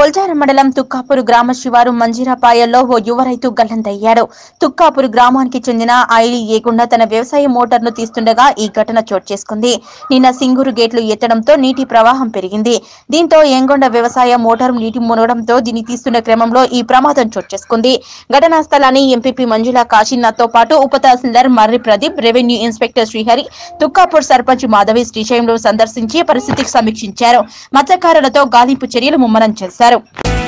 కొల్చారం మండలం తుక్కాపూర్ గ్రామ శివారు మంజీరాపాయల్లో ఓ యువ రైతు గల్లంతయ్యాడు తుక్కాపూర్ గ్రామానికి చెందిన ఐలి ఏగుండా తన వ్యవసాయ మోటార్ను తీస్తుండగా ఈ ఘటన చోటు చేసుకుంది నిన్న సింగూరు గేట్లు ఎత్తడంతో నీటి ప్రవాహం పెరిగింది దీంతో ఏంగొండ వ్యవసాయ మోటారు నీటి మునగడంతో దీన్ని తీస్తున్న క్రమంలో ఈ ప్రమాదం చోటు చేసుకుంది ఘటనా స్థలాన్ని ఎంపీపీ మంజుల కాశీనాథ్తో పాటు ఉప తహసీల్దార్ మర్రి ప్రదీప్ రెవెన్యూ ఇన్స్పెక్టర్ శ్రీహరి తుక్కాపూర్ సర్పంచ్ మాధవి శ్రీశైలంలో సందర్శించి పరిస్థితికి సమీక్షించారు మత్స్యకారులతో గాలింపు చర్యలు ముమ్మరం చేశారు